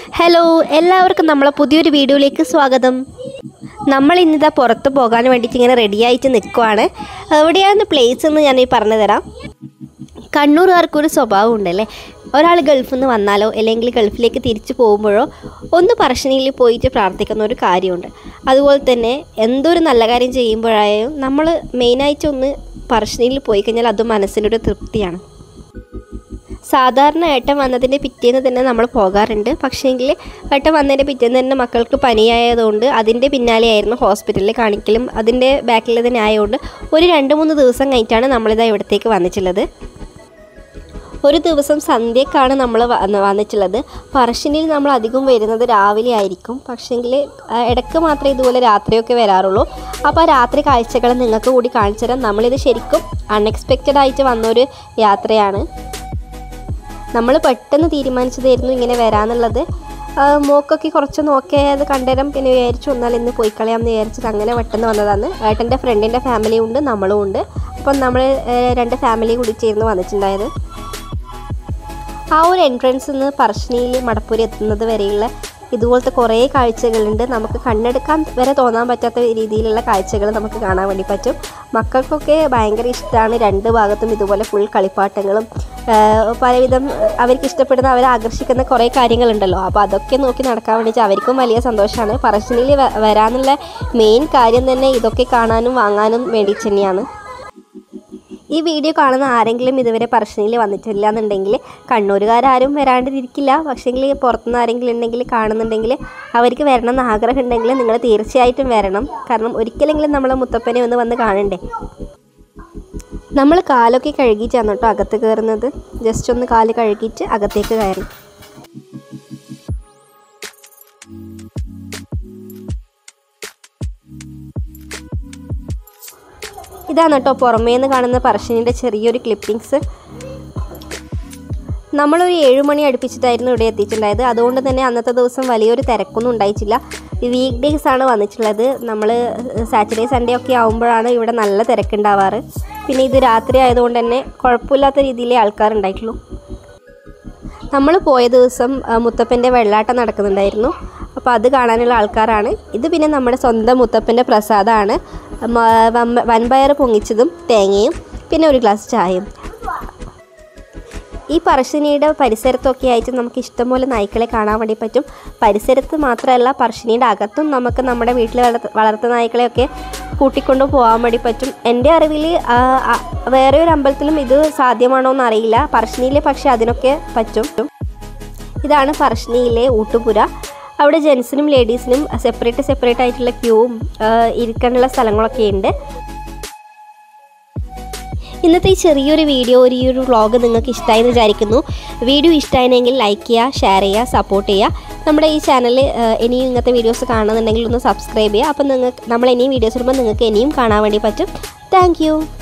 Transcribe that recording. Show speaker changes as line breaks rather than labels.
hello എല്ലാവർക്കും നമ്മളെ പുതിയൊരു വീഡിയോയിലേക്ക് സ്വാഗതം നമ്മൾ ഇന്നിതാ പുറത്ത് പോകാൻ വേണ്ടിയിട്ട് ഇങ്ങനെ റെഡി ആയിട്ട് നിൽക്കുവാണ് എവിടെയാണ് പ്ലേസ് എന്ന് ഞാൻ ഈ പറഞ്ഞു തരാം കണ്ണൂരുകാർക്കൊരു സ്വഭാവം ഉണ്ടല്ലേ ഒരാൾ ഗൾഫിൽ നിന്ന് വന്നാലോ അല്ലെങ്കിൽ ഗൾഫിലേക്ക് തിരിച്ചു പോകുമ്പോഴോ ഒന്ന് പറശ്ശിനിയിൽ പോയിട്ട് പ്രാർത്ഥിക്കുന്ന ഒരു കാര്യമുണ്ട് അതുപോലെ തന്നെ എന്തൊരു നല്ല കാര്യം ചെയ്യുമ്പോഴായാലും നമ്മൾ മെയിനായിട്ട് ഒന്ന് പറശ്ശിനിയിൽ പോയി കഴിഞ്ഞാൽ അത് മനസ്സിനൊരു തൃപ്തിയാണ് സാധാരണ ഏട്ടൻ വന്നതിൻ്റെ പിറ്റേന്ന് തന്നെ നമ്മൾ പോകാറുണ്ട് പക്ഷേങ്കിൽ ഏട്ടൻ വന്നതിൻ്റെ പിറ്റേന്ന് തന്നെ മക്കൾക്ക് പനിയായതുകൊണ്ട് അതിൻ്റെ പിന്നാലെയായിരുന്നു ഹോസ്പിറ്റലിൽ കാണിക്കലും അതിൻ്റെ ബാക്കിൽ തന്നെ ആയതുകൊണ്ട് ഒരു രണ്ട് മൂന്ന് ദിവസം കഴിഞ്ഞിട്ടാണ് നമ്മളിതാ ഇവിടത്തേക്ക് വന്നിട്ടുള്ളത് ഒരു ദിവസം സന്ധ്യക്കാണ് നമ്മൾ വന്ന് വന്നിട്ടുള്ളത് പറശ്ശിനിയിൽ നമ്മൾ അധികം വരുന്നത് രാവിലെ ആയിരിക്കും പക്ഷേങ്കിൽ ഇടയ്ക്ക് മാത്രമേ ഇതുപോലെ രാത്രിയൊക്കെ വരാറുള്ളൂ അപ്പോൾ ആ രാത്രി കാഴ്ചകൾ നിങ്ങൾക്ക് കൂടി കാണിച്ചു തരാം നമ്മളിത് ശരിക്കും അൺഎക്സ്പെക്റ്റഡ് ആയിട്ട് വന്നൊരു യാത്രയാണ് നമ്മൾ പെട്ടെന്ന് തീരുമാനിച്ചതായിരുന്നു ഇങ്ങനെ വരാന്നുള്ളത് ആ, മോക്കൊക്കെ കുറച്ച് നോക്കിയത് കണ്ടുതരാം പിന്നെ വിചാരിച്ചു എന്നാൽ ഇന്ന് പോയി കളയാമെന്ന് വിചാരിച്ചിട്ട് അങ്ങനെ പെട്ടെന്ന് വന്നതാണ് ഏട്ടൻ്റെ ഫ്രണ്ടിൻ്റെ ഫാമിലിയും ഉണ്ട് നമ്മളും ഉണ്ട് അപ്പം നമ്മൾ രണ്ട് ഫാമിലി കൂടി ചേർന്ന് വന്നിട്ടുണ്ടായത് ആ ഒരു എൻട്രൻസിൽ നിന്ന് പറശ്ശിനിയിൽ മടപ്പൂരി എത്തുന്നത് വരെയുള്ള ഇതുപോലത്തെ കുറേ കാഴ്ചകളുണ്ട് നമുക്ക് കണ്ണെടുക്കാൻ വരെ തോന്നാൻ പറ്റാത്ത രീതിയിലുള്ള കാഴ്ചകൾ നമുക്ക് കാണാൻ വേണ്ടി പറ്റും മക്കൾക്കൊക്കെ ഭയങ്കര ഇഷ്ടമാണ് രണ്ട് ഭാഗത്തും ഇതുപോലെ ഫുൾ കളിപ്പാട്ടങ്ങളും ആഹ് പലവിധം അവർക്ക് ഇഷ്ടപ്പെടുന്ന അവരെ ആകർഷിക്കുന്ന കുറേ കാര്യങ്ങളുണ്ടല്ലോ അപ്പോൾ അതൊക്കെ നോക്കി നടക്കാൻ വേണ്ടിയിട്ട് അവർക്കും വലിയ സന്തോഷമാണ് പറശ്ശിനിയിൽ വ- വരാനുള്ള മെയിൻ കാര്യം തന്നെ ഇതൊക്കെ കാണാനും വാങ്ങാനും വേണ്ടി തന്നെയാണ് ഈ വീഡിയോ കാണുന്ന ആരെങ്കിലും ഇതുവരെ പറശ്ശിനിയിൽ വന്നിട്ടില്ല എന്നുണ്ടെങ്കിൽ കണ്ണൂരുകാരും വരാണ്ടിരിക്കില്ല പക്ഷേങ്കിൽ പുറത്തുനിന്ന് ആരെങ്കിലും ഉണ്ടെങ്കിൽ കാണുന്നുണ്ടെങ്കിൽ അവർക്ക് വരണം എന്ന് ആഗ്രഹം ഉണ്ടെങ്കിൽ നിങ്ങൾ തീർച്ചയായിട്ടും വരണം കാരണം ഒരിക്കലെങ്കിലും നമ്മൾ മുത്തപ്പനെ ഒന്ന് വന്ന് കാണണ്ടേ നമ്മൾ കാലൊക്കെ കഴുകിയിട്ടാണ് കേട്ടോ അകത്ത് കയറുന്നത് ജസ്റ്റ് ഒന്ന് കാല് കഴുകിയിട്ട് അകത്തേക്ക് കയറി ഇതാണ് കേട്ടോ പുറമേ നിന്ന് കാണുന്ന പറശ്ശിനിൻ്റെ ചെറിയൊരു ക്ലിപ്പിങ്സ് നമ്മളൊരു ഏഴ് മണി അടുപ്പിച്ചിട്ടായിരുന്നു ഇവിടെ എത്തിയിട്ടുണ്ടായത് അതുകൊണ്ട് തന്നെ അന്നത്തെ ദിവസം വലിയൊരു തിരക്കൊന്നും ഉണ്ടായിട്ടില്ല വീക്ക് ഡേയ്സ് ആണ് വന്നിട്ടുള്ളത് നമ്മൾ സാറ്റർഡേ സൺഡേ ഒക്കെ ആകുമ്പോഴാണ് ഇവിടെ നല്ല തിരക്കുണ്ടാവാറ് പിന്നെ ഇത് രാത്രി ആയതുകൊണ്ട് തന്നെ കുഴപ്പമില്ലാത്ത രീതിയിലേ ആൾക്കാരുണ്ടായിട്ടുള്ളൂ നമ്മൾ പോയ ദിവസം ആ, മുത്തപ്പൻ്റെ വെള്ളാട്ടം നടക്കുന്നുണ്ടായിരുന്നു അപ്പോൾ അത് കാണാനുള്ള ആൾക്കാരാണ് ഇത് പിന്നെ നമ്മുടെ സ്വന്തം മുത്തപ്പൻ്റെ പ്രസാദമാണ് മ- വമ്പ- വൻപയർ പൊങ്ങിച്ചതും തേങ്ങയും പിന്നെ ഒരു ഗ്ലാസ് ചായയും ഈ പറശ്ശിനിയുടെ പരിസരത്തൊക്കെ ആയിട്ട് നമുക്ക് ഇഷ്ടംപോലെ നായ്ക്കളെ കാണാൻ വേണ്ടി പറ്റും പരിസരത്ത് മാത്രമല്ല പറശ്ശിനിയുടെ അകത്തും നമുക്ക് നമ്മുടെ വീട്ടിൽ വളർത്ത വളർത്തുന്ന നായ്ക്കളെയൊക്കെ കൂട്ടിക്കൊണ്ട് പോകാൻ വേണ്ടി പറ്റും എൻ്റെ അറിവിൽ വേറെ ഒരു അമ്പലത്തിലും ഇത് സാധ്യമാണോ എന്ന് അറിയില്ല പറശ്ശിനിയിൽ പക്ഷേ അതിനൊക്കെ പറ്റും ഇതാണ് പറശ്ശിനിയിലെ ഊട്ടുപുര അവിടെ ജെൻസിനും ലേഡീസിനും സെപ്പറേറ്റ് സെപ്പറേറ്റ് ആയിട്ടുള്ള ക്യൂവും ഇരിക്കാനുള്ള സ്ഥലങ്ങളൊക്കെ ഉണ്ട് ഇന്നത്തെ ഈ ചെറിയൊരു വീഡിയോ ഒരു ഈ ഒരു വ്ളോഗ് നിങ്ങൾക്ക് ഇഷ്ടമായി എന്ന് വിചാരിക്കുന്നു വീഡിയോ ഇഷ്ടമായെങ്കിൽ ലൈക്ക് ചെയ്യുക ഷെയർ ചെയ്യുക സപ്പോർട്ട് ചെയ്യുക നമ്മുടെ ഈ ചാനൽ ഇനിയും ഇങ്ങനത്തെ വീഡിയോസ് കാണുന്നുണ്ടെങ്കിൽ ഒന്ന് സബ്സ്ക്രൈബ് ചെയ്യുക അപ്പം നിങ്ങൾക്ക് നമ്മൾ ഇനിയും വീഡിയോസ് ഇടുമ്പോൾ നിങ്ങൾക്ക് ഇനിയും കാണാൻ വേണ്ടി പറ്റും താങ്ക്